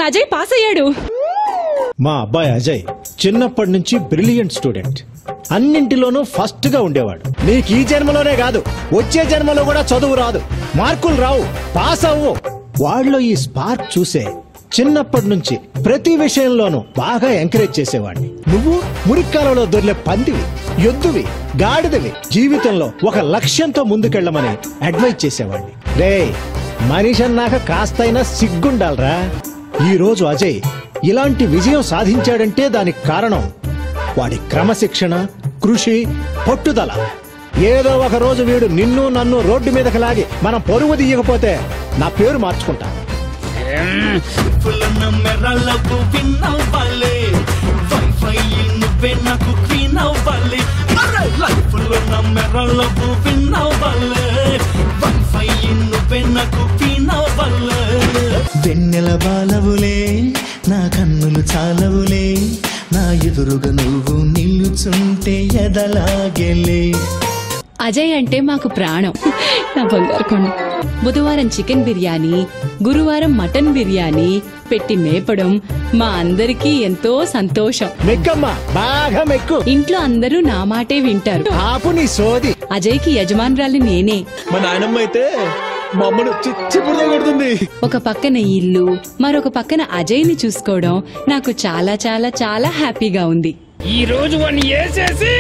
Ajay pass అయ్యాడు మా అబ్బాయి అజయ్ చిన్నప్పటి నుంచి బ్రిలియంట్ స్టూడెంట్ అన్నింటిలోనూ ఫస్ట్ గా ఉండేవాడు నీకు ఈ జన్మలోనే కాదు వచ్చే జన్మలో కూడా చదువు రాదు మార్కులు రావు పాస్ అవ్వు వాళ్ళలో ఈ స్పార్క్ చూసే చిన్నప్పటి నుంచి ప్రతి విషయంలోనూ బాగా ఎంకరేజ్ చేసేవాడిని నువ్వు మురిక్కాలలో దొర్లే పందివి ఎద్దువి గాడిదవి జీవితంలో ఒక లక్ష్యంతో ముందుకెళ్ళమని అడ్వైజ్ చేసేవాడిని రే మనిషి అన్నాక కాస్తైనా సిగ్గుండాలరా ఈ రోజు అజయ్ ఇలాంటి విజయం సాధించాడంటే దానికి కారణం వాడి క్రమశిక్షణ కృషి పట్టుదల ఏదో ఒక రోజు వీడు నిన్ను నన్ను రోడ్డు మీదకి లాగి మనం పరువు తీయకపోతే నా పేరు మార్చుకుంటా ఫుల్లన్న మెరలకు విన్ అవ్వాలి వైఫై నువ్వే నాకు క్వీన్ అవ్వాలి అరే లైఫ్ లో నా మెరలకు విన్ అవ్వాలి వైఫై నువ్వే నాకు క్వీన్ అవ్వాలి వెన్నెల బాలవులే నా కన్నులు చాలవులే నా ఎదురుగా నువ్వు నిల్చుంటే ఎదలాగెలే అజయ్ అంటే మాకు ప్రాణం నా బంగారు కొండ బుధవారం చికెన్ బిర్యానీ గురువారం మటన్ బిర్యానీ పెట్టి మేపడం మా అందరికీ ఎంతో సంతోషం మెక్కమ్మా బాగా మెక్కు ఇంట్లో అందరూ నా మాటే వింటారు ఆపు నీ సోది అజయ్కి యజమానురాలి నేనే మా నాయనమ్మ అయితే మా అమ్మను చిచ్చి బురద కొడుతుంది ఒక పక్కన ఇల్లు మరొక పక్కన అజయ్ని చూసుకోవడం నాకు చాలా చాలా చాలా హ్యాపీగా ఉంది ఈ రోజు వాడిని వేసేసి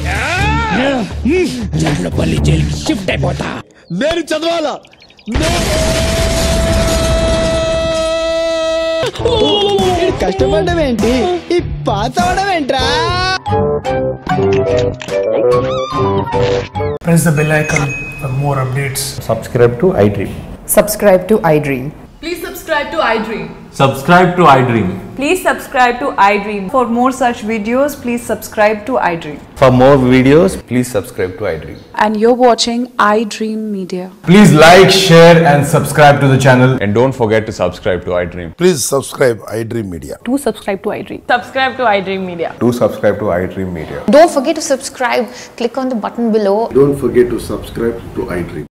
జట్లపల్లి జైలుకి షిఫ్ట్ అయిపోతా నేను చదవాలా కష్టపడడం ఏంటి ఈ పాస్ అవడం ఏంట్రా press the bell icon for more updates. subscribe to iDream. subscribe to iDream. Please subscribe to iDream. Subscribe to iDream. Please subscribe to iDream. For more such videos, please subscribe to iDream. For more videos, please subscribe to iDream. And you're watching iDream Media. Please like, share, and subscribe to the channel. And don't forget to subscribe to iDream. Please subscribe iDream Media. Do subscribe to iDream. Subscribe to iDream Media. Do subscribe to iDream Media. Don't forget to subscribe. Click on the button below. Don't forget to subscribe to iDream.